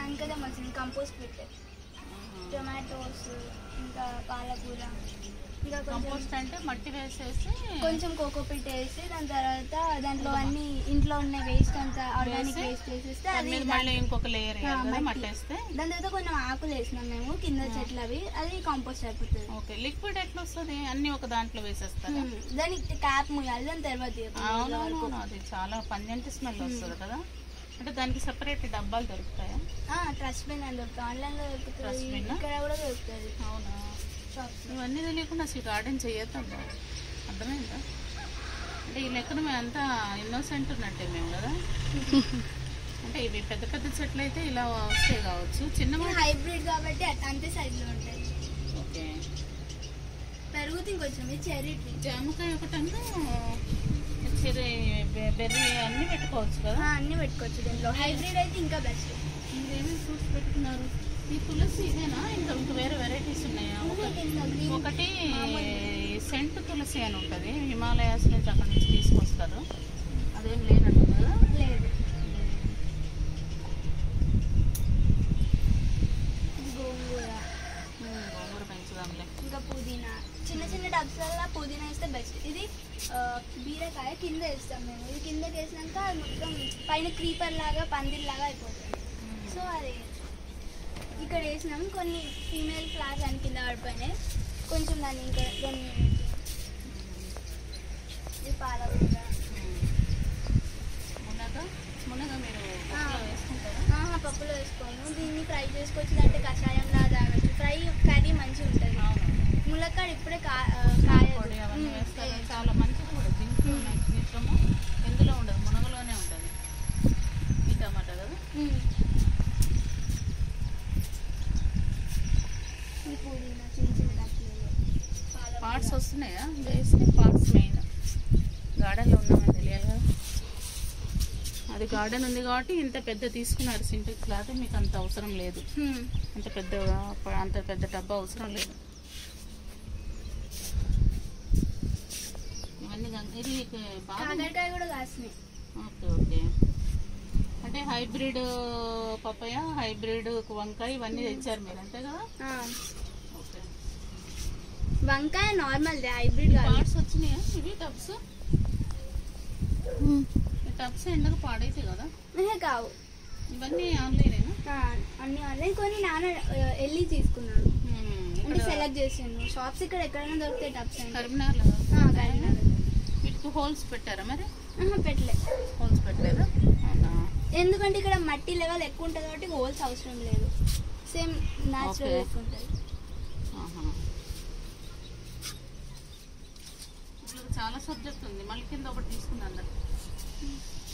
ఇంకదే మంచిది కంపోస్ట్ పెట్టే టొమాటోస్ ఇంకా పాలకూర ఇంకా కొంచెం కంపోస్ట్ అంటే మట్టి వేసేసి కొంచెం కోకోపీట్ వేసి దాని తర్వాత దాంట్లో అన్ని ఇంట్లో ఉన్న వేస్ట్ అంతా ఆర్గానిక్ వేసి, వేస్ట్ వేసేస్తే దాని అది మీద దాని- మళ్ళీ ఇంకొక లేయర్ ఆ, మట్టి. మట్టి వేస్తే దాని తర్వాత కొంచెం ఆకులు వేసినాం మేము కింద చెట్లు అవి అది కాంపోస్ట్ అయిపోతుంది ఓకే లిక్విడ్ ఎట్లా వస్తుంది అన్ని ఒక దాంట్లో వేసేస్తారా ఉమ్, దానికి క్యాప్ ముయ్యాలి దాని తర్వాత తీయకూడదు. ఇలా వరకు. అవునవును అది చాలా పంజంటి స్మెల్ వస్తుంది కదా అంటే దానికి సెపరేట్ డబ్బాలు దొరుకుతాయా ట్రస్ట్ బిన్ అని దొరుకుతుంది ఆన్లైన్లో దొరుకుతుంది Trust bin ఆ? ఇక్కడ కూడా దొరుకుతుంది అవునా షాప్స్ ఇవన్నీ తెలియకుండా అసలు గార్డెన్ చేయొద్దమ్మా అర్థమైందా అంటే ఈ లెక్కన మేము అంతా ఇన్నోసెంట్ ఉన్నట్టే మేము కదా అంటే ఇవి పెద్ద పెద్ద చెట్లు అయితే ఇలా వస్తాయి కావచ్చు చిన్న హైబ్రిడ్ కాబట్టి అట్- అంతే సైజులో ఉంటాయి ఓకే పెరుగుతుంది ఇంకొంచెం ఇది చెర్రీ ట్రీ జామకాయ ఒకటంగా చెర్రీ బెర్రీ అన్నీ పెట్టుకోవచ్చు కదా అన్ని పెట్టుకోవచ్చు దీంట్లో హైబ్రిడ్ అయితే ఇంకా బెస్ట్ మీరేమేమి ఫ్రూట్స్ పెట్టుకున్నారు ఈ తులసి ఇదేనా ఇంకా ఇంకా వేరే వెరైటీస్ ఉన్నాయా ఒక- ఒకటి సెంట్ తులసి అని ఉంటుంది హిమాలయాస్ నుంచి అక్కడ నుంచి తీసుకొస్తారు అదేం లేనట్టు కదా లేదు ఇది గోంగూర గోంగూర పెంచుదాంలే ఇంకా పుదీనా చిన్న చిన్న టబ్స్లలో పుదీనా వేస్తే బెస్ట్ ఇది ఆ, బీరకాయ కింద వేస్తాం మేము ఇది కిందకి వేసినాక అది మొత్తం పైన క్రీపర్ లాగా పందిర్ లాగా అయిపోతుంది సో అది ఇక్కడ వేసినాం కొన్ని ఫీమేల్ ఫ్లాగ్స్ అని కింద పడిపోయినాయి కొంచెం దాన్ని ఇంకా కొన్ని ఇది పాలకూర మునగ మునగ మీరు ఆ. పప్పులో వేసుకుంటారా ఆహా, పప్పులో వేసుకోము దీన్ని ఫ్రై చేసుకొచ్చిందంటే కషాయం లాగా తాగొచ్చు ఫ్రై కర్రీ మంచిగా ఉంటుంది అవును ములక్కాడ ఇప్పుడే కా ఆ, కాయదు పొడి అవన్నీ ఉమ్, వేస్తారు వేయచ్చు. చాలా మంచిది కూడా దీంట్లో నిత్యము ఎందులో ఉండదు మునగలోనే ఉంటుంది ఈ టమాటా కదా ఉమ్. ఈ పుదీనా చిన్న చిన్న కట్టలు పాలకూర. పార్ట్స్ వస్తున్నాయా వేస్తే పార్ట్స్ మెయిన్ గార్డెన్లో ఉన్నామని తెలియాలి కదా అది గార్డెన్ ఉంది కాబట్టి ఇంత పెద్ద తీసుకున్నారు సింటెక్స్ లేకపోతే మీకు అంత అవసరం లేదు ఉమ్. అంత పెద్ద అంత పెద్ద డబ్బా అవసరం లేదు ఇవన్నీ గం- ఇది బాగా కాకరకాయ కూడా కాసినాయి ఓకే ఓకే అంటే హైబ్రిడ్ పపాయ హైబ్రిడ్ వంకాయ ఇవన్నీ తెచ్చారు మీరు అంతే కదా ఆ. ఓకే వంకాయ నార్మల్ హైబ్రిడ్ కాదు పార్ట్స్ వచ్చినాయా ఇవి టబ్స్ ఈ టబ్స్ ఎండకు పాడైతాయి కదా ఏహే, కావు ఇవన్నీ ఆన్లైనేనా ఆ, అన్ని ఆన్లైన్ కొన్ని నాన్న ఆ, వెళ్ళి తీసుకున్నాడు హ్మ్, అంటే ఇక్కడ సెలెక్ట్ చేసాను షాప్స్ ఇక్కడ ఎక్కడైనా దొరుకుతాయి టబ్స్ అంటే కరీంనగర్లో ఆ, కరీంనగర్. వీటికి హోల్స్ పెట్టారా మరి ఆహా, పెట్టలే హోల్స్ పెట్టలేదా అవునా ఎందుకంటే ఇక్కడ మట్టి లెవెల్ ఎక్కువ ఉంటుంది కాబట్టి హోల్స్ అవసరం లేదు సేమ్ న్యాచురల్ Okay. ఎక్కువ ఉంటుంది ఆహా. ఇట్లా చాలా సబ్జెక్ట్ ఉంది మళ్ళీ కింద ఒకటి తీసుకున్నాను